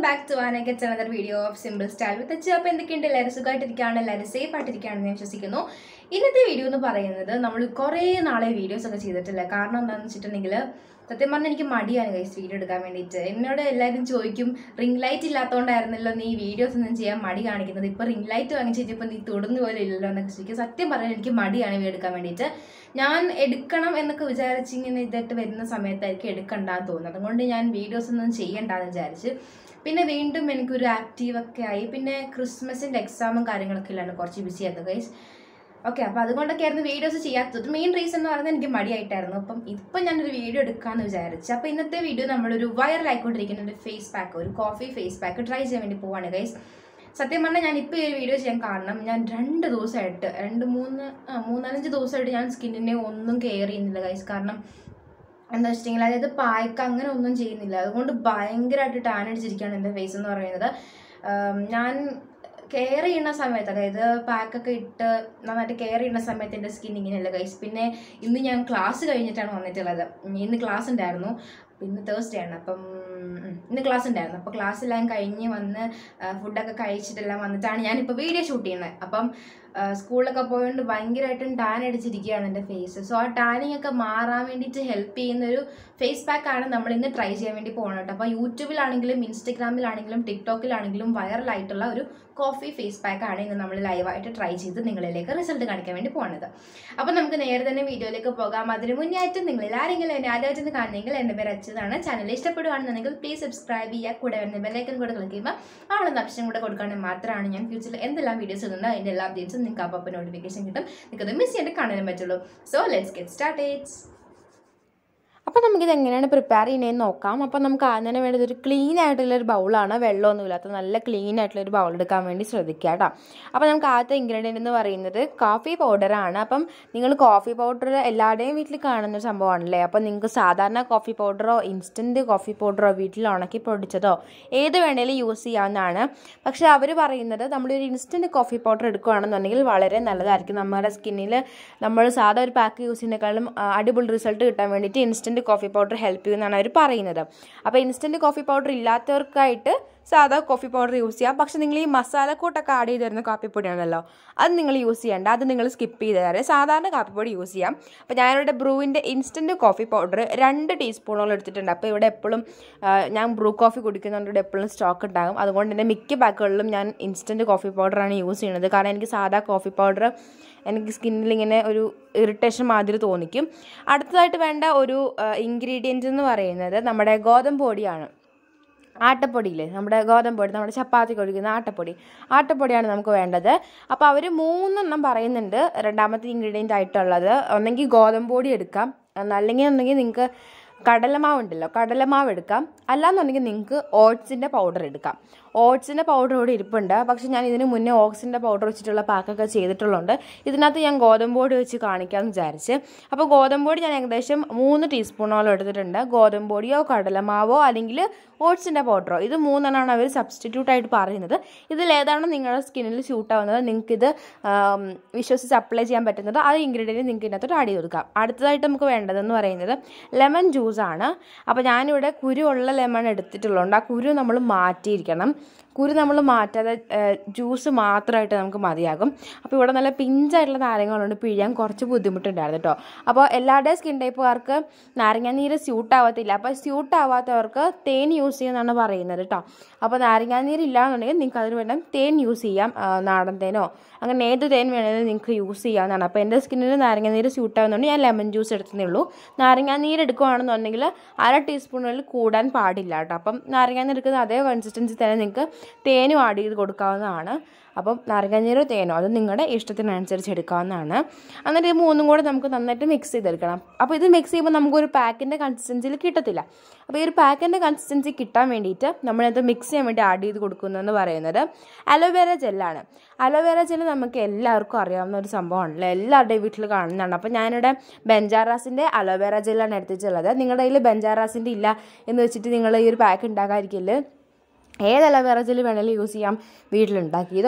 back to ആനൊക്കെ another video of simple style with അച്ഛ അപ്പോൾ എന്തൊക്കെയുണ്ട് എല്ലാവരും സുഖമായിട്ടിരിക്കുകയാണ് എല്ലാവരും സേഫ് ആയിട്ടിരിക്കുകയാണെന്ന് ഞാൻ വിശ്വസിക്കുന്നു ഇന്നത്തെ വീഡിയോ എന്ന് പറയുന്നത് നമ്മൾ കുറേ നാളെ വീഡിയോസ് ഒക്കെ ചെയ്തിട്ടില്ല കാരണം എന്താണെന്ന് വെച്ചിട്ടുണ്ടെങ്കിൽ സത്യം പറഞ്ഞാൽ എനിക്ക് മടിയാണ് ഗൈസ് വീഡിയോ എടുക്കാൻ വേണ്ടിയിട്ട് എന്നോട് എല്ലാവരും ചോദിക്കും റിംഗ് ലൈറ്റ് ഇല്ലാത്തതുകൊണ്ടായിരുന്നല്ലോ നീ വീഡിയോസ് ഒന്നും ചെയ്യാൻ മടി കാണിക്കുന്നത് ഇപ്പോൾ റിംഗ് ലൈറ്റ് വാങ്ങിച്ച് കഴിഞ്ഞപ്പോൾ നീ തൊടുന്ന പോലെ ഇല്ലല്ലോ എന്നൊക്കെ ചോദിക്കും സത്യം പറഞ്ഞാൽ എനിക്ക് മടിയാണ് വീഡിയോ എടുക്കാൻ വേണ്ടിയിട്ട് ഞാൻ എടുക്കണം എന്നൊക്കെ വിചാരിച്ച് ഇങ്ങനെ ഇതായിട്ട് വരുന്ന സമയത്തായിരിക്കും എടുക്കണ്ടെന്ന് തോന്നുന്നത് അതുകൊണ്ട് ഞാൻ വീഡിയോസ് ഒന്നും ചെയ്യണ്ടെന്ന് വിചാരിച്ച് പിന്നെ വീണ്ടും എനിക്കൊരു ആക്റ്റീവ് ഒക്കെ ആയി പിന്നെ ക്രിസ്മസിൻ്റെ എക്സാമും കാര്യങ്ങളൊക്കെ ഇല്ലാണ് കുറച്ച് ബിസി ആയിരുന്നു ഗൈസ് ഓക്കെ അപ്പോൾ അതുകൊണ്ടൊക്കെ ആയിരുന്നു വീഡിയോസ് ചെയ്യാത്തത് മെയിൻ റീസൺ എന്ന് പറയുന്നത് എനിക്ക് മടിയായിട്ടായിരുന്നു അപ്പം ഇപ്പം ഞാനൊരു വീഡിയോ എടുക്കാമെന്ന് വിചാരിച്ചു അപ്പോൾ ഇന്നത്തെ വീഡിയോ നമ്മളൊരു വൈറൽ ആയിക്കൊണ്ടിരിക്കുന്ന ഒരു ഫേസ് പാക്ക് ഒരു കോഫി ഫേസ് പാക്ക് ട്രൈ ചെയ്യാൻ വേണ്ടി പോവാണ് ഗൈസ് സത്യം പറഞ്ഞാൽ ഞാൻ ഇപ്പോൾ ഈ ഒരു വീഡിയോ ചെയ്യാൻ കാരണം ഞാൻ രണ്ട് ദിവസമായിട്ട് രണ്ട് മൂന്ന് ആ, മൂന്നാലഞ്ച് ദിവസമായിട്ട് ഞാൻ സ്കിന്നിനെ ഒന്നും കെയർ ചെയ്യുന്നില്ല ഗൈസ് കാരണം എന്താ വെച്ചിട്ടുണ്ടെങ്കിൽ അതായത് പായ്ക്ക് അങ്ങനെ ഒന്നും ചെയ്യുന്നില്ല അതുകൊണ്ട് ഭയങ്കരമായിട്ട് ടാൻ അടിച്ചിരിക്കുകയാണ് എൻ്റെ ഫേസ് എന്ന് പറയുന്നത് ആം, ഞാൻ കെയർ ചെയ്യുന്ന സമയത്ത് അതായത് പാക്കൊക്കെ ഇട്ട് നന്നായിട്ട് കെയർ ചെയ്യുന്ന സമയത്ത് എൻ്റെ സ്കിൻ ഇങ്ങനെയല്ല ഗൈസ് പിന്നെ ഇന്ന് ഞാൻ ക്ലാസ് കഴിഞ്ഞിട്ടാണ് വന്നിട്ടുള്ളത് ഇന്ന് ക്ലാസ് ഉണ്ടായിരുന്നു പിന്നെ തേഴ്സ്ഡേ ആണ് അപ്പം ഉം, ഇന്ന് ക്ലാസ് ഉണ്ടായിരുന്നു അപ്പോൾ ക്ലാസ് എല്ലാം കഴിഞ്ഞ് വന്ന് ഫുഡൊക്കെ കഴിച്ചിട്ടെല്ലാം വന്നിട്ടാണ് ഞാനിപ്പോൾ വീഡിയോ ഷൂട്ട് ചെയ്യുന്നത് അപ്പം ആ, സ്കൂളിലൊക്കെ പോയതുകൊണ്ട് ഭയങ്കരമായിട്ടും ടാൻ അടിച്ചിരിക്കുകയാണ് എൻ്റെ ഫേസ് സോ ആ ടാനിങ് ഒക്കെ മാറാൻ വേണ്ടിയിട്ട് ഹെൽപ്പ് ചെയ്യുന്ന ഒരു ഫേസ് പാക്ക് ആണ് നമ്മൾ ഇന്ന് ട്രൈ ചെയ്യാൻ വേണ്ടി പോകുന്നത് കേട്ടോ അപ്പോൾ യൂട്യൂബിലാണെങ്കിലും ഇൻസ്റ്റഗ്രാമിലാണെങ്കിലും ടിക്ടോക്കിലാണെങ്കിലും വൈറലായിട്ടുള്ള ഒരു കോഫി ഫേസ് പാക്ക് ആണ് ഇന്ന് നമ്മൾ ലൈവായിട്ട് ട്രൈ ചെയ്ത് നിങ്ങളിലേക്ക് റിസൾട്ട് കാണിക്കാൻ വേണ്ടി പോകുന്നത് അപ്പോൾ നമുക്ക് നേരെ തന്നെ വീഡിയോയിലേക്ക് പോകാം അതിന് മുന്നേ ആയിട്ട് നിങ്ങളിൽ ആരെങ്കിലും എന്നെ ആദ്യമായിട്ട് കാണുന്നെങ്കിൽ എൻ്റെ പേര് അച്ഛനാണ് ചാനൽ ഇഷ്ടപ്പെടുകയാണെന്നുണ്ടെങ്കിൽ പ്ലീസ് സബ്സ്ക്രൈബ് ചെയ്യുക കൂടെ വരുന്ന ബെല്ലൈക്കൻ കൂടെ ക്ലിക്ക് ചെയ്യുമ്പോൾ ആളെന്ന ഓപ്ഷൻ കൂടെ കൊടുക്കുകയാണെങ്കിൽ മാത്രമാണ് ഞാൻ ഫ്യൂച്ചറിൽ എന്തെല്ലാം വീഡിയോസ് ഇടുന്നത് അതിൻ്റെ എല്ലാ അപ്ഡേറ്റ്സും നിങ്ങൾക്ക് അപ്പോൾ നോട്ടിഫിക്കേഷൻ കിട്ടും നിങ്ങൾക്ക് അത് മിസ് ചെയ്യാണ്ട് കാണാനും പറ്റുള്ളൂ സോ ലെറ്റ്സ് ഗെറ്റ് സ്റ്റാർട്ടേറ്റ്സ് അപ്പോൾ നമുക്കിത് എങ്ങനെയാണ് പ്രിപ്പയർ ചെയ്യുന്നതെന്ന് നോക്കാം അപ്പോൾ നമുക്ക് ആദ്യം തന്നെ വേണ്ടത് ഒരു ക്ലീൻ ആയിട്ടുള്ള ഒരു ബൗളാണ് വെള്ളമൊന്നുമില്ലാത്ത നല്ല ക്ലീൻ ആയിട്ടുള്ള ഒരു ബൗൾ എടുക്കാൻ വേണ്ടി ശ്രദ്ധിക്കുക കേട്ടോ അപ്പോൾ നമുക്ക് ആദ്യത്തെ ഇൻഗ്രീഡിയൻ്റ് എന്ന് പറയുന്നത് കോഫി പൗഡറാണ് അപ്പം നിങ്ങൾ കോഫി പൗഡർ എല്ലാവരുടെയും വീട്ടിൽ കാണുന്ന ഒരു സംഭവമാണല്ലേ അപ്പോൾ നിങ്ങൾക്ക് സാധാരണ കോഫി പൗഡറോ ഇൻസ്റ്റൻറ്റ് കോഫി പൗഡറോ വീട്ടിൽ ഉണക്കി പൊടിച്ചതോ ഏത് വേണേലും യൂസ് ചെയ്യാവുന്നതാണ് പക്ഷേ അവർ പറയുന്നത് നമ്മളൊരു ഇൻസ്റ്റൻറ്റ് കോഫി പൗഡർ എടുക്കുകയാണെന്നുണ്ടെങ്കിൽ വളരെ നല്ലതായിരിക്കും നമ്മുടെ സ്കിന്നിൽ നമ്മൾ സാധാ ഒരു പാക്ക് യൂസ് ചെയ്യുന്നതിനേക്കാളും ആ, അടിപൊളി റിസൾട്ട് കിട്ടാൻ വേണ്ടിയിട്ട് ഇൻസ്റ്റൻറ്റ് കോഫി പൗഡർ ഹെൽപ്പ് ചെയ്യുമെന്നാണ് അവർ പറയുന്നത് അപ്പോൾ ഇൻസ്റ്റൻറ്റ് കോഫി പൗഡർ ഇല്ലാത്തവർക്കായിട്ട് സാധാ കോഫി പൗഡർ യൂസ് ചെയ്യാം പക്ഷേ നിങ്ങൾ ഈ മസാലക്കൂട്ടൊക്കെ ആഡ് ചെയ്ത് തരുന്ന കാപ്പിപ്പൊടിയാണല്ലോ അത് നിങ്ങൾ യൂസ് ചെയ്യേണ്ട അത് നിങ്ങൾ സ്കിപ്പ് ചെയ്ത് തരാം സാധാരണ കാപ്പിപ്പൊടി യൂസ് ചെയ്യാം അപ്പോൾ ഞാനിവിടെ ബ്രൂവിൻ്റെ ഇൻസ്റ്റൻറ്റ് കോഫി പൗഡർ രണ്ട് ടീസ്പൂണോളം എടുത്തിട്ടുണ്ട് അപ്പോൾ ഇവിടെ എപ്പോഴും ആ, ഞാൻ ബ്രൂ കോഫി കുടിക്കുന്നതുകൊണ്ട് ഇവിടെ എപ്പോഴും സ്റ്റോക്ക് ഉണ്ടാകും അതുകൊണ്ട് തന്നെ മിക്ക പാക്കുകളിലും ഞാൻ ഇൻസ്റ്റൻറ്റ് കോഫി പൗഡറാണ് യൂസ് ചെയ്യുന്നത് കാരണം എനിക്ക് സാധാ കോഫി പൗഡർ എനിക്ക് സ്കിന്നിൽ ഇങ്ങനെ ഒരു ഇറിറ്റേഷൻ മാതിരി തോന്നിക്കും അടുത്തതായിട്ട് വേണ്ട ഒരു ഇൻഗ്രീഡിയൻറ്റ് എന്ന് പറയുന്നത് നമ്മുടെ ഗോതമ്പ് പൊടിയാണ് ആട്ടപ്പൊടിയില്ലേ നമ്മുടെ ഗോതമ്പ് പൊടി നമ്മുടെ ചപ്പാത്തി കൊഴിക്കുന്ന ആട്ടപ്പൊടി ആട്ടപ്പൊടിയാണ് നമുക്ക് വേണ്ടത് അപ്പോൾ അവർ മൂന്നെണ്ണം പറയുന്നുണ്ട് രണ്ടാമത്തെ ഇൻഗ്രീഡിയൻ്റ് ആയിട്ടുള്ളത് ഒന്നെങ്കിൽ ഗോതമ്പ് പൊടി എടുക്കാം അല്ലെങ്കിൽ ഒന്നെങ്കിൽ നിങ്ങൾക്ക് കടലമാവ് ഉണ്ടല്ലോ കടലമാവ് എടുക്കാം അല്ലാന്നുണ്ടെങ്കിൽ നിങ്ങൾക്ക് ഓട്സിൻ്റെ പൗഡർ എടുക്കാം ഓട്സിൻ്റെ പൗഡർ ഇവിടെ ഇരിപ്പുണ്ട് പക്ഷേ ഞാൻ ഇതിന് മുന്നേ ഓട്സിൻ്റെ പൗഡർ വെച്ചിട്ടുള്ള പാക്കൊക്കെ ചെയ്തിട്ടുള്ളതുകൊണ്ട് ഇതിനകത്ത് ഞാൻ ഗോതമ്പ് പൊടി വെച്ച് കാണിക്കാമെന്ന് വിചാരിച്ച് അപ്പോൾ ഗോതമ്പ് പൊടി ഞാൻ ഏകദേശം മൂന്ന് ടീസ്പൂണോളം എടുത്തിട്ടുണ്ട് ഗോതമ്പ് പൊടിയോ കടലമാവോ അല്ലെങ്കിൽ ഓട്സിൻ്റെ പൗഡറോ ഇത് മൂന്നെണ്ണമാണ് അവർ സബ്സ്റ്റിറ്റ്യൂട്ട് ആയിട്ട് പറയുന്നത് ഇതിലേതാണ് നിങ്ങളുടെ സ്കിന്നിൽ സ്യൂട്ട് ആവുന്നത് നിങ്ങൾക്കിത് ആം, വിശ്വസിച്ച് അപ്ലൈ ചെയ്യാൻ പറ്റുന്നത് ആ ഇൻഗ്രീഡിയൻറ്റ് നിങ്ങൾക്ക് ഇതിനകത്തോട്ട് ആഡ് ചെയ്ത് കൊടുക്കാം അടുത്തതായിട്ട് നമുക്ക് വേണ്ടതെന്ന് പറയുന്നത് ലെമൺ ജ്യൂസാണ് അപ്പോൾ ഞാനിവിടെ കുരു ഉള്ള ലെമൺ എടുത്തിട്ടുള്ളതുകൊണ്ട് ആ കുരു നമ്മൾ മാറ്റിയിരിക്കണം കുരു നമ്മൾ മാറ്റാതെ ജ്യൂസ് മാത്രമായിട്ട് നമുക്ക് മതിയാകും അപ്പോൾ ഇവിടെ നല്ല പിഞ്ചായിട്ടുള്ള നാരങ്ങളുണ്ട് പിഴിയാൻ കുറച്ച് ബുദ്ധിമുട്ടുണ്ടായിരുന്നു കേട്ടോ അപ്പോൾ എല്ലാവരുടെയും സ്കിൻ ടൈപ്പുകാർക്ക് നാരങ്ങാനീര് സ്യൂട്ട് ആവത്തില്ല അപ്പോൾ സ്യൂട്ട് ആവാത്തവർക്ക് തേൻ യൂസ് ചെയ്യുമെന്നാണ് പറയുന്നത് കേട്ടോ അപ്പോൾ നാരങ്ങാനീര് ഇല്ലാന്നുണ്ടെങ്കിൽ നിങ്ങൾക്ക് അതിന് വേണം തേൻ യൂസ് ചെയ്യാം ആ, നാടൻ തേനോ അങ്ങനെ ഏത് തേൻ വേണമെങ്കിലും നിങ്ങൾക്ക് യൂസ് ചെയ്യാവുന്നതാണ് അപ്പോൾ എൻ്റെ സ്കിന്നിന് നാരങ്ങാനീര് സ്യൂട്ട് ആവുന്നതുകൊണ്ട് ഞാൻ ലെമൺ ജ്യൂസ് എടുത്തതേ ഉള്ളൂ നാരങ്ങാനീര് എടുക്കുകയാണെന്നുണ്ടെങ്കിൽ അര ടീസ്പൂണിൽ കൂടാൻ പാടില്ല കേട്ടോ അപ്പം നാരങ്ങാനീര് എടുക്കുന്ന അതേ കൺസിസ്റ്റൻസി തന്നെ നിങ്ങൾക്ക് തേനും ആഡ് ചെയ്ത് കൊടുക്കാവുന്നതാണ് അപ്പം നാരങ്ങാനീരോ തേനോ അത് നിങ്ങളുടെ ഇഷ്ടത്തിനനുസരിച്ച് എടുക്കാവുന്നതാണ് എന്നിട്ട് ഇത് മൂന്നും കൂടെ നമുക്ക് നന്നായിട്ട് മിക്സ് ചെയ്തെടുക്കണം അപ്പോൾ ഇത് മിക്സ് ചെയ്യുമ്പോൾ നമുക്കൊരു പാക്കിൻ്റെ കൺസിസ്റ്റൻസിയിൽ കിട്ടത്തില്ല അപ്പോൾ ഈ ഒരു പാക്കിൻ്റെ കൺസിസ്റ്റൻസി കിട്ടാൻ വേണ്ടിയിട്ട് നമ്മളത് മിക്സ് ചെയ്യാൻ വേണ്ടി ആഡ് ചെയ്ത് കൊടുക്കുന്നതെന്ന് പറയുന്നത് അലോവേര ജെല്ലാണ് അലോവേര ജെല്ല് നമുക്ക് എല്ലാവർക്കും അറിയാവുന്ന ഒരു സംഭവമാണല്ലോ എല്ലാവരുടെയും വീട്ടിൽ കാണുന്നതാണ് അപ്പോൾ ഞാനിവിടെ ബെഞ്ചാറാസിൻ്റെ അലോവേര ജെല്ലാണ് എടുത്തിട്ടുള്ളത് നിങ്ങളുടെ കയ്യിൽ ബെഞ്ചാറാസിൻ്റെ ഇല്ല എന്ന് വെച്ചിട്ട് നിങ്ങൾ ഈ ഒരു പാക്ക് ഉണ്ടാക്കാതിരിക്കല് ഏത് അലോവേറ ജെല്ല് വേണമെങ്കിലും യൂസ് ചെയ്യാം വീട്ടിലുണ്ടാക്കിയതോ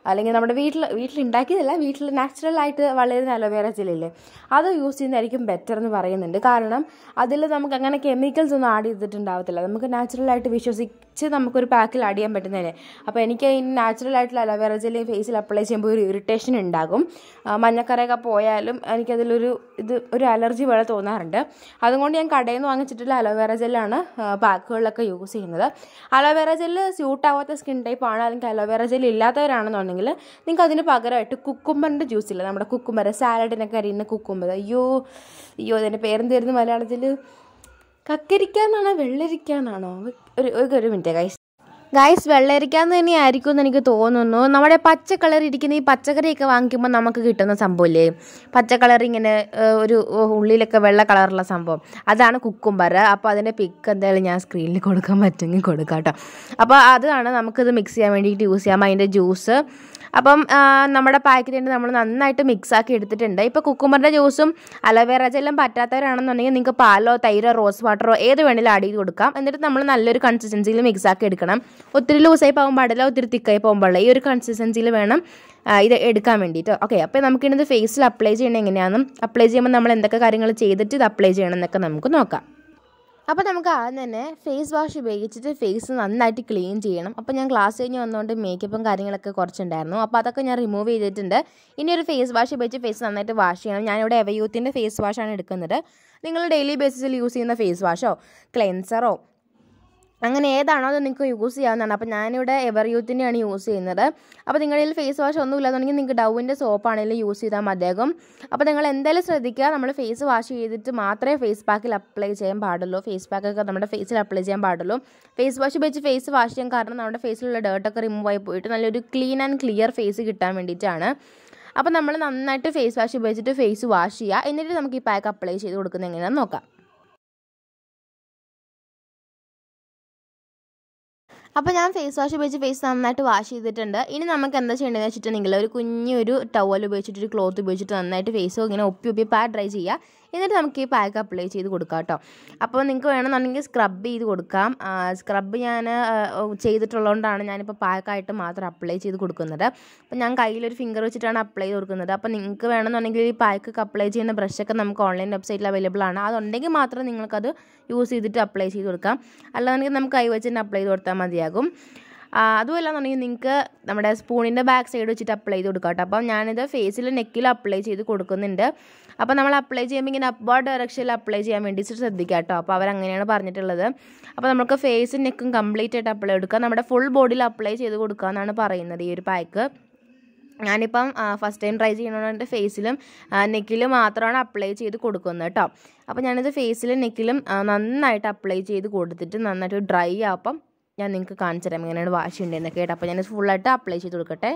അല്ലെങ്കിൽ നമ്മുടെ വീട്ടിൽ വീട്ടിലുണ്ടാക്കിയതല്ല വീട്ടിൽ നാച്ചുറലായിട്ട് വളരുന്ന അലോവേറ ജെല്ലില്ലേ അത് യൂസ് ചെയ്യുന്നതായിരിക്കും ബെറ്റർ എന്ന് പറയുന്നുണ്ട് കാരണം അതിൽ നമുക്ക് അങ്ങനെ കെമിക്കൽസ് ഒന്നും ആഡ് ചെയ്തിട്ടുണ്ടാവത്തില്ല നമുക്ക് നാച്ചുറലായിട്ട് വിശ്വസിച്ച് നമുക്കൊരു പാക്കിൽ ആഡ് ചെയ്യാൻ പറ്റുന്നതല്ലേ അപ്പോൾ എനിക്ക് ഈ നാച്ചുറൽ ആയിട്ടുള്ള അലോവേറ ജെല്ലി ഫേസിൽ അപ്ലൈ ചെയ്യുമ്പോൾ ഒരു ഇറിറ്റേഷൻ ഉണ്ടാകും ആ, മഞ്ഞക്കറയൊക്കെ പോയാലും എനിക്കതിലൊരു ഇത് ഒരു അലർജി പോലെ തോന്നാറുണ്ട് അതുകൊണ്ട് ഞാൻ കടയിൽ നിന്ന് വാങ്ങിച്ചിട്ടുള്ള അലോവേറ ജെല്ലാണ് പാക്കുകളിലൊക്കെ യൂസ് ചെയ്യുന്നത് അലോവേറ ജെല്ല് സ്യൂട്ട് ആവാത്ത സ്കിൻ ടൈപ്പ് ആണ് അല്ലെങ്കിൽ അലോവേറ ജെല്ല് ഇല്ലാത്തവരാണെന്നുണ്ടെങ്കിൽ നിങ്ങൾക്ക് അതിന് പകരമായിട്ട് കുക്കുമ്പറിൻ്റെ ജ്യൂസ് ഇല്ല നമ്മുടെ കുക്കുമ്പർ സാലഡിനൊക്കെ അരിയുന്ന കുക്കുമ്പർ അയ്യോ അയ്യോ അതിൻ്റെ പേരെന്തായിരുന്നു മലയാളത്തിൽ കക്കരിക്കാന്നാണോ വെള്ളരിക്കാന്നാണോ ഒരു ഒരു- ഒരു മിനിറ്റ് ഗൈസ് ഗൈസ് വെള്ളരിക്കാന്ന് തന്നെ ആയിരിക്കും എന്ന് എനിക്ക് തോന്നുന്നു നമ്മുടെ പച്ച കളർ ഇരിക്കുന്ന ഈ പച്ചക്കറിയൊക്കെ വാങ്ങിക്കുമ്പോൾ നമുക്ക് കിട്ടുന്ന സംഭവമില്ലേ പച്ച കളർ ഇങ്ങനെ ഏഹ്, ഒരു ഉള്ളിലൊക്കെ വെള്ള കളറുള്ള സംഭവം അതാണ് കുക്കുംബർ അപ്പോൾ അതിൻ്റെ പിക്ക് എന്തായാലും ഞാൻ സ്ക്രീനിൽ കൊടുക്കാൻ പറ്റുമെങ്കിൽ കൊടുക്കാം കേട്ടോ അപ്പോൾ അതാണ് നമുക്കിത് മിക്സ് ചെയ്യാൻ വേണ്ടിയിട്ട് യൂസ് ചെയ്യാം അതിൻ്റെ ജ്യൂസ് അപ്പം ആ, നമ്മുടെ പാക്കറ്റിൻ്റെ നമ്മൾ നന്നായിട്ട് മിക്സ് ആക്കി എടുത്തിട്ടുണ്ട് ഇപ്പോൾ കുക്കുമ്പറിൻ്റെ ജ്യൂസും അലോവേറ ജെല്ലും പറ്റാത്തവരാണെന്നുണ്ടെങ്കിൽ നിങ്ങൾക്ക് പാലോ തൈരോ റോസ് വാട്ടറോ ഏത് വേണമെങ്കിലും ആഡ് ചെയ്ത് കൊടുക്കാം എന്നിട്ട് നമ്മൾ നല്ലൊരു കൺസിസ്റ്റൻസിയിൽ മിക്സ് ആക്കി എടുക്കണം ഒത്തിരി ലൂസായി പോകാൻ പാടില്ല ഒത്തിരി തിക്കായി പോകാൻ പാടില്ല ഈ ഒരു കൺസിസ്റ്റൻസിയിൽ വേണം ആ, ഇത് എടുക്കാൻ വേണ്ടിയിട്ട് ഓക്കെ അപ്പോൾ നമുക്കിത് ഫേസിൽ അപ്ലൈ ചെയ്യണം എങ്ങനെയാണെന്നും അപ്ലൈ ചെയ്യുമ്പോൾ നമ്മൾ എന്തൊക്കെ കാര്യങ്ങൾ ചെയ്തിട്ട് ഇത് അപ്ലൈ ചെയ്യണം എന്നൊക്കെ നമുക്ക് നോക്കാം അപ്പോൾ നമുക്ക് ആദ്യം തന്നെ ഫേസ് വാഷ് ഉപയോഗിച്ചിട്ട് ഫേസ് നന്നായിട്ട് ക്ലീൻ ചെയ്യണം അപ്പോൾ ഞാൻ ക്ലാസ് കഴിഞ്ഞ് വന്നുകൊണ്ട് മേക്കപ്പും കാര്യങ്ങളൊക്കെ കുറച്ചുണ്ടായിരുന്നു അപ്പോൾ അതൊക്കെ ഞാൻ റിമൂവ് ചെയ്തിട്ടുണ്ട് ഇനി ഒരു ഫേസ് വാഷ് ഉപയോഗിച്ച് ഫേസ് നന്നായിട്ട് വാഷ് ചെയ്യണം ഞാനിവിടെ എവയൂത്തിൻ്റെ ഫേസ് വാഷാണ് എടുക്കുന്നത് നിങ്ങൾ ഡെയിലി ബേസിസിൽ യൂസ് ചെയ്യുന്ന ഫേസ് വാഷോ ക്ലെൻസറോ അങ്ങനെ ഏതാണോ അത് നിങ്ങൾക്ക് യൂസ് ചെയ്യാവുന്നതാണ് അപ്പോൾ ഞാനിവിടെ എവർ യൂത്തിൻ്റെയാണ് യൂസ് ചെയ്യുന്നത് അപ്പോൾ നിങ്ങളുടെ കയ്യിൽ ഫേസ് വാഷ് ഒന്നും ഇല്ലാന്നുണ്ടെങ്കിൽ നിങ്ങൾക്ക് ഡൗവിൻ്റെ സോപ്പാണെങ്കിലും യൂസ് ചെയ്താൽ മതിയാകും അപ്പോൾ നിങ്ങൾ എന്തായാലും ശ്രദ്ധിക്കുക നമ്മൾ ഫേസ് വാഷ് ചെയ്തിട്ട് മാത്രമേ ഫേസ് പാക്കിൽ അപ്ലൈ ചെയ്യാൻ പാടുള്ളൂ ഫേസ് പാക്കൊക്കെ നമ്മുടെ ഫേസിൽ അപ്ലൈ ചെയ്യാൻ പാടുള്ളൂ ഫേസ് വാഷ് ഉപയോഗിച്ച് ഫേസ് വാഷ് ചെയ്യാൻ കാരണം നമ്മുടെ ഫേസിലുള്ള ഡേർട്ടൊക്കെ റിമൂവ് ആയി പോയിട്ട് നല്ലൊരു ക്ലീൻ ആൻഡ് ക്ലിയർ ഫേസ് കിട്ടാൻ വേണ്ടിയിട്ടാണ് അപ്പോൾ നമ്മൾ നന്നായിട്ട് ഫേസ് വാഷ് ഉപയോഗിച്ചിട്ട് ഫേസ് വാഷ് ചെയ്യുക എന്നിട്ട് നമുക്ക് ഈ പാക്ക് അപ്ലൈ ചെയ്ത് കൊടുക്കുന്നത് എങ്ങനെയാണെന്ന് നോക്കാം അപ്പോൾ ഞാൻ ഫേസ് വാഷ് ഉപയോഗിച്ച് ഫേസ് നന്നായിട്ട് വാഷ് ചെയ്തിട്ടുണ്ട് ഇനി നമുക്ക് എന്താ ചെയ്യേണ്ടതെന്ന് വെച്ചിട്ടുണ്ടെങ്കിൽ ഒരു കുഞ്ഞൊരു ടവൽ ഉപയോഗിച്ചിട്ട് ഒരു ക്ലോത്ത് ഉപയോഗിച്ചിട്ട് നന്നായിട്ട് ഫേസ് ഇങ്ങനെ ഒപ്പി ഒപ്പി പാക്ക് ഡ്രൈ ചെയ്യുക എന്നിട്ട് നമുക്ക് ഈ പാക്ക് അപ്ലൈ ചെയ്ത് കൊടുക്കാം കേട്ടോ അപ്പോൾ നിങ്ങൾക്ക് വേണമെന്നുണ്ടെങ്കിൽ സ്ക്രബ് ചെയ്ത് കൊടുക്കാം സ്ക്രബ് ഞാൻ ചെയ്തിട്ടുള്ളതുകൊണ്ടാണ് ഞാനിപ്പോൾ പാക്കായിട്ട് മാത്രം അപ്ലൈ ചെയ്ത് കൊടുക്കുന്നത് അപ്പോൾ ഞാൻ കയ്യിലൊരു ഫിംഗർ വെച്ചിട്ടാണ് അപ്ലൈ ചെയ്ത് കൊടുക്കുന്നത് അപ്പോൾ നിങ്ങൾക്ക് വേണമെന്നുണ്ടെങ്കിൽ ഈ പാക്കൊക്കെ അപ്ലൈ ചെയ്യുന്ന ബ്രഷൊക്കെ നമുക്ക് ഓൺലൈൻ വെബ്സൈറ്റിൽ അവൈലബിൾ ആണ് അതുണ്ടെങ്കിൽ മാത്രം നിങ്ങൾക്കത് യൂസ് ചെയ്തിട്ട് അപ്ലൈ ചെയ്ത് കൊടുക്കാം അല്ലാന്നുണ്ടെങ്കിൽ നമുക്ക് കൈ വെച്ച് തന്നെ അപ്ലൈ ചെയ്ത് കൊടുത്താൽ മതിയാകും ആ, അതുമല്ല എന്നുണ്ടെങ്കിൽ നിങ്ങൾക്ക് നമ്മുടെ സ്പൂണിൻ്റെ ബാക്ക് സൈഡ് വെച്ചിട്ട് അപ്ലൈ ചെയ്ത് കൊടുക്കാം കേട്ടോ അപ്പം ഞാനിത് ഫേസിൽ നെക്കിൽ അപ്ലൈ ചെയ്ത് കൊടുക്കുന്നുണ്ട് അപ്പോൾ നമ്മൾ അപ്ലൈ ചെയ്യുമ്പോൾ ഇങ്ങനെ അപ്വാർഡ് ഡയറക്ഷനിൽ അപ്ലൈ ചെയ്യാൻ വേണ്ടി ശ്രദ്ധിക്കുക കേട്ടോ അപ്പോൾ അവരങ്ങനെയാണ് പറഞ്ഞിട്ടുള്ളത് അപ്പോൾ നമുക്ക് ഫേസും നെക്കും കംപ്ലീറ്റ് ആയിട്ട് അപ്ലൈ കൊടുക്കാം നമ്മുടെ ഫുൾ ബോഡിയിൽ അപ്ലൈ ചെയ്ത് കൊടുക്കുക എന്നാണ് പറയുന്നത് ഈ ഒരു പാക്ക് ഞാനിപ്പം ഫസ്റ്റ് ടൈം ട്രൈ ചെയ്യണതുകൊണ്ട് ഫേസിലും നെക്കിലും മാത്രമാണ് അപ്ലൈ ചെയ്ത് കൊടുക്കുന്നത് കേട്ടോ അപ്പോൾ ഞാനിത് ഫേസിലും നെക്കിലും ആ, നന്നായിട്ട് അപ്ലൈ ചെയ്ത് കൊടുത്തിട്ട് നന്നായിട്ട് ഡ്രൈ ആപ്പം ഞാൻ നിങ്ങൾക്ക് കാണിച്ചു തരാം എങ്ങനെയാണ് വാഷ് ചെയ്യേണ്ടതെന്നൊക്കെ കേട്ടോ അപ്പോൾ ഞാനിത് ഫുള്ളായിട്ട് അപ്ലൈ ചെയ്ത് കൊടുക്കട്ടെ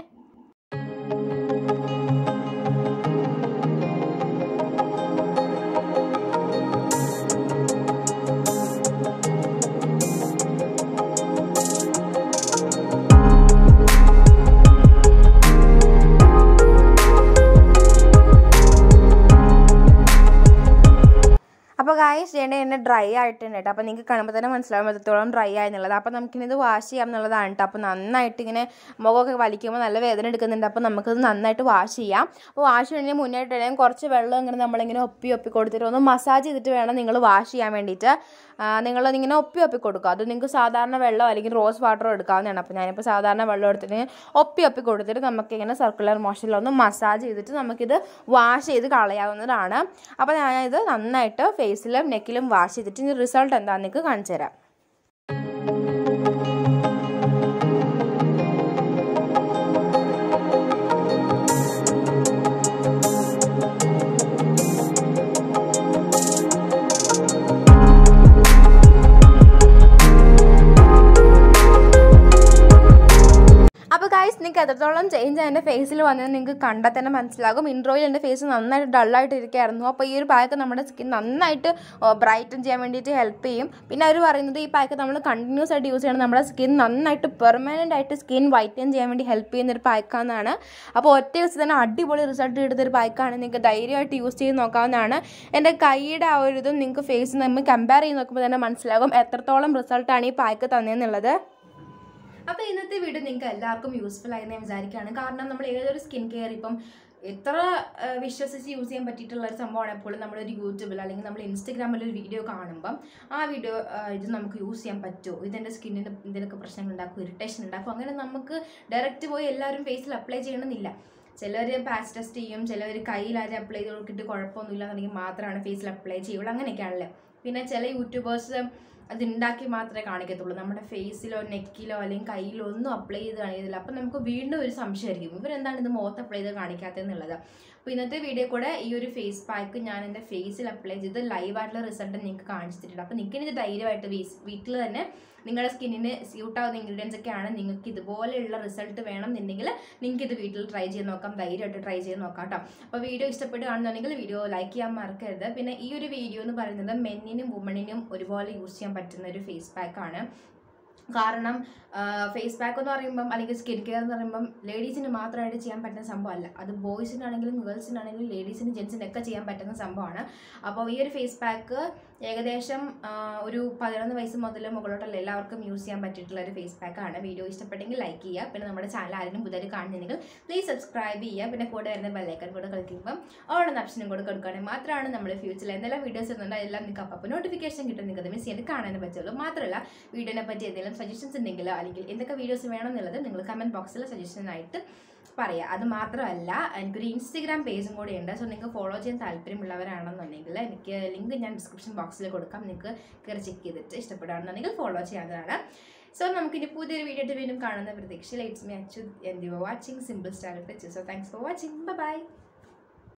അപ്പോൾ ഗായ്സ് ചെയ്യേണ്ട എന്നെ ഡ്രൈ ആയിട്ടുണ്ട് കേട്ടോ അപ്പോൾ നിങ്ങൾക്ക് കാണുമ്പോൾ തന്നെ മനസ്സിലാവും എത്രത്തോളം ഡ്രൈ ആയെന്നുള്ളത് അപ്പോൾ നമുക്കിനി ഇത് വാഷ് ചെയ്യാം എന്നുള്ളതാണ് കേട്ടോ അപ്പോൾ നന്നായിട്ട് ഇങ്ങനെ മുഖമൊക്കെ വലിക്കുമ്പോൾ നല്ല വേദന എടുക്കുന്നുണ്ട് അപ്പോൾ നമുക്കത് നന്നായിട്ട് വാഷ് ചെയ്യാം അപ്പോൾ വാഷ് ചെയ്യുന്നതിന് മുന്നായിട്ട് തന്നെ കുറച്ച് വെള്ളം ഇങ്ങനെ നമ്മളിങ്ങനെ ഒപ്പി ഒപ്പി കൊടുത്തിട്ട് ഒന്ന് മസാജ് ചെയ്തിട്ട് വേണം നിങ്ങൾ വാഷ് ചെയ്യാൻ വേണ്ടിയിട്ട് നിങ്ങൾ ഇങ്ങനെ ഒപ്പി ഒപ്പി കൊടുക്കുക അത് നിങ്ങൾക്ക് സാധാരണ വെള്ളം അല്ലെങ്കിൽ റോസ് വാട്ടറോ എടുക്കാവുന്നതാണ് അപ്പോൾ ഞാനിപ്പോൾ സാധാരണ വെള്ളം എടുത്തിട്ട് ഒപ്പി ഒപ്പി കൊടുത്തിട്ട് നമുക്കിങ്ങനെ സർക്കുലർ മോഷനിലൊന്ന് മസാജ് ചെയ്തിട്ട് നമുക്കിത് വാഷ് ചെയ്ത് കളയാവുന്നതാണ് അപ്പോൾ ഞാനിത് നന്നായിട്ട് ഫേസിലും നെക്കിലും വാഷ് ചെയ്തിട്ട് ഇനി റിസൾട്ട് എന്താണെന്ന് നിങ്ങൾക്ക് കാണിച്ചു തരാം അപ്പോൾ ഗൈസ് നിങ്ങൾക്ക് എത്രത്തോളം ചേഞ്ച് എൻ്റെ ഫേസിൽ വന്നത് നിങ്ങൾക്ക് കണ്ടാൽ തന്നെ മനസ്സിലാകും ഇൻട്രോയിൽ എൻ്റെ ഫേസ് നന്നായിട്ട് ഡള്ളായിട്ട് ഇരിക്കുകയായിരുന്നു അപ്പോൾ ഈ ഒരു പാക്ക് നമ്മുടെ സ്കിൻ നന്നായിട്ട് ബ്രൈറ്റൻ ചെയ്യാൻ വേണ്ടിയിട്ട് ഹെൽപ്പ് ചെയ്യും പിന്നെ അവർ പറയുന്നത് ഈ പാക്ക് നമ്മൾ കണ്ടിന്യൂസ് ആയിട്ട് യൂസ് ചെയ്യണം നമ്മുടെ സ്കിൻ നന്നായിട്ട് പെർമനൻ്റ് ആയിട്ട് സ്കിൻ വൈറ്റൻ ചെയ്യാൻ വേണ്ടി ഹെൽപ്പ് ചെയ്യുന്ന ഒരു പാക്കാണെന്നാണ് അപ്പോൾ ഒറ്റ ദിവസം തന്നെ അടിപൊളി റിസൾട്ട് കിട്ടുന്ന ഒരു പാക്കാണ് നിങ്ങൾക്ക് ധൈര്യമായിട്ട് യൂസ് ചെയ്ത് നോക്കാവുന്നതാണ് എൻ്റെ കൈയുടെ ആ ഒരു ഇതും നിങ്ങൾക്ക് ഫേസ് നമ്മൾ കമ്പയർ ചെയ്ത് നോക്കുമ്പോൾ തന്നെ മനസ്സിലാകും എത്രത്തോളം റിസൾട്ടാണ് ഈ പാക്ക് തന്നതെന്നുള്ളത് അപ്പോൾ ഇന്നത്തെ വീഡിയോ നിങ്ങൾക്ക് എല്ലാവർക്കും യൂസ്ഫുൾ ആയി ഞാൻ വിചാരിക്കുകയാണ് കാരണം നമ്മൾ ഏതൊരു സ്കിൻ കെയർ ഇപ്പം എത്ര ആ, വിശ്വസിച്ച് യൂസ് ചെയ്യാൻ പറ്റിയിട്ടുള്ള ഒരു സംഭവമാണ് എപ്പോഴും നമ്മളൊരു യൂട്യൂബിൽ അല്ലെങ്കിൽ നമ്മൾ ഇൻസ്റ്റഗ്രാമിൽ ഒരു വീഡിയോ കാണുമ്പം ആ വീഡിയോ ഇത് നമുക്ക് യൂസ് ചെയ്യാൻ പറ്റുമോ ഇതെൻ്റെ സ്കിന്നിന് എന്തെങ്കിലുമൊക്കെ പ്രശ്നങ്ങൾ ഉണ്ടാക്കും ഇറിറ്റേഷൻ ഉണ്ടാക്കും അങ്ങനെ നമുക്ക് ഡയറക്റ്റ് പോയി എല്ലാവരും ഫേസിൽ അപ്ലൈ ചെയ്യണമെന്നില്ല ചിലർ പാച്ച് ടെസ്റ്റ് ചെയ്യും ചിലവർ കയ്യിലാരും അപ്ലൈ ചെയ്ത് നോക്കിയിട്ട് കുഴപ്പമൊന്നുമില്ല എന്നുണ്ടെങ്കിൽ മാത്രമാണ് ഫേസിൽ അപ്ലൈ ചെയ്യുള്ളൂ അങ്ങനെയൊക്കെയാണല്ലേ പിന്നെ ചില യൂട്യൂബേഴ്സ് അത് ഉണ്ടാക്കി മാത്രമേ കാണിക്കത്തുള്ളൂ നമ്മുടെ ഫേസിലോ നെക്കിലോ അല്ലെങ്കിൽ കയ്യിലോ ഒന്നും അപ്ലൈ ചെയ്ത് കാണിക്കത്തില്ല അപ്പം നമുക്ക് വീണ്ടും ഒരു സംശയമായിരിക്കും ഇവരെന്താണ് ഇത് മുഖത്ത് അപ്ലൈ ചെയ്ത് കാണിക്കാത്തതെന്നുള്ളത് അപ്പോൾ ഇന്നത്തെ വീഡിയോ കൂടെ ഈ ഒരു ഫേസ് പാക്ക് ഞാൻ എൻ്റെ ഫേസിൽ അപ്ലൈ ചെയ്ത് ലൈവായിട്ടുള്ള റിസൾട്ട് നിങ്ങൾക്ക് കാണിച്ചു തരുന്നുണ്ട് അപ്പോൾ നിങ്ങൾക്ക് ഇത് ധൈര്യമായിട്ട് വീസ് വീട്ടിൽ തന്നെ നിങ്ങളുടെ സ്കിന്നിന് സ്യൂട്ട് ആവുന്ന ഇൻഗ്രീഡിയൻസ് ഒക്കെയാണ് നിങ്ങൾക്ക് ഇതുപോലെയുള്ള റിസൾട്ട് വേണം എന്നുണ്ടെങ്കിൽ നിങ്ങൾക്ക് ഇത് വീട്ടിൽ ട്രൈ ചെയ്ത് നോക്കാം ധൈര്യമായിട്ട് ട്രൈ ചെയ്ത് നോക്കാം കേട്ടോ അപ്പോൾ വീഡിയോ ഇഷ്ടപ്പെടുകയാണെന്നുണ്ടെങ്കിൽ വീഡിയോ ലൈക്ക് ചെയ്യാൻ മറക്കരുത് പിന്നെ ഈ ഒരു വീഡിയോ എന്ന് പറയുന്നത് മെന്നിനും വുമണിനും ഒരുപോലെ യൂസ് ചെയ്യാൻ പറ്റുന്ന ഒരു ഫേസ് പാക്കാണ് കാരണം ഫേസ് പാക്ക് എന്ന് പറയുമ്പം അല്ലെങ്കിൽ സ്കിൻ കെയർ എന്ന് പറയുമ്പം ലേഡീസിന് മാത്രമായിട്ട് ചെയ്യാൻ പറ്റുന്ന സംഭവമല്ല അത് ബോയ്സിനാണെങ്കിലും ഗേൾസിനാണെങ്കിലും ലേഡീസിനും ജെൻസിനും ഒക്കെ ചെയ്യാൻ പറ്റുന്ന സംഭവമാണ് അപ്പോൾ ഈ ഒരു ഫേസ് പാക്ക് ഏകദേശം ആ, ഒരു പതിനൊന്ന് വയസ്സ് മുതൽ മുകളിലോട്ടുള്ള എല്ലാവർക്കും യൂസ് ചെയ്യാൻ പറ്റിയിട്ടുള്ള ഒരു ഫേസ് പാക്കാണ് വീഡിയോ ഇഷ്ടപ്പെട്ടെങ്കിൽ ലൈക്ക് ചെയ്യുക പിന്നെ നമ്മുടെ ചാനൽ ആരെങ്കിലും പുതിയ കാണുന്നുണ്ടെങ്കിൽ പ്ലീസ് സബ്സ്ക്രൈബ് ചെയ്യുക പിന്നെ കൂടെ വരുന്ന ബെല്ലൈക്കൺ കൂടെ കളിക്കുമ്പം ഓടുന്ന ഓപ്ഷനും കൂടെ കൊടുക്കുകയാണെങ്കിൽ മാത്രമാണ് നമ്മൾ ഫ്യൂച്ചറിൽ എന്തെല്ലാം വീഡിയോസ് ഇടുന്നുണ്ടോ എല്ലാം നിങ്ങൾക്ക് അപ്പോൾ നോട്ടിഫിക്കേഷൻ കിട്ടും നിങ്ങൾക്ക് അത് മിസ് ചെയ്ത് കാണാനും പറ്റുള്ളൂ മാത്രമല്ല വീഡിയോനെ പറ്റി എന്തെങ്കിലും സജഷൻസ് ഉണ്ടെങ്കിലോ അല്ലെങ്കിൽ എന്തൊക്കെ വീഡിയോസ് വേണം എന്നുള്ളത് നിങ്ങൾ കമൻറ്റ് ബോക്സിൽ സജഷനായിട്ട് പറയാം അത് മാത്രമല്ല എനിക്കൊരു ഇൻസ്റ്റഗ്രാം പേജും കൂടി ഉണ്ട് സോ നിങ്ങൾക്ക് ഫോളോ ചെയ്യാൻ താല്പര്യമുള്ളവരാണെന്നുണ്ടെങ്കിൽ എനിക്ക് ലിങ്ക് ഞാൻ ഡിസ്ക്രിപ്ഷൻ ബോക്സിൽ കൊടുക്കാം നിങ്ങൾക്ക് കയറി ചെക്ക് ചെയ്തിട്ട് ഇഷ്ടപ്പെടുകയാണെന്നുണ്ടെങ്കിൽ ഫോളോ ചെയ്യാവുന്നതാണ് സോ നമുക്കിനി പുതിയൊരു വീഡിയോ ആയിട്ട് വീണ്ടും കാണുന്ന പ്രതീക്ഷയിൽ it's me Achu and you watching simple star so thanks for watching by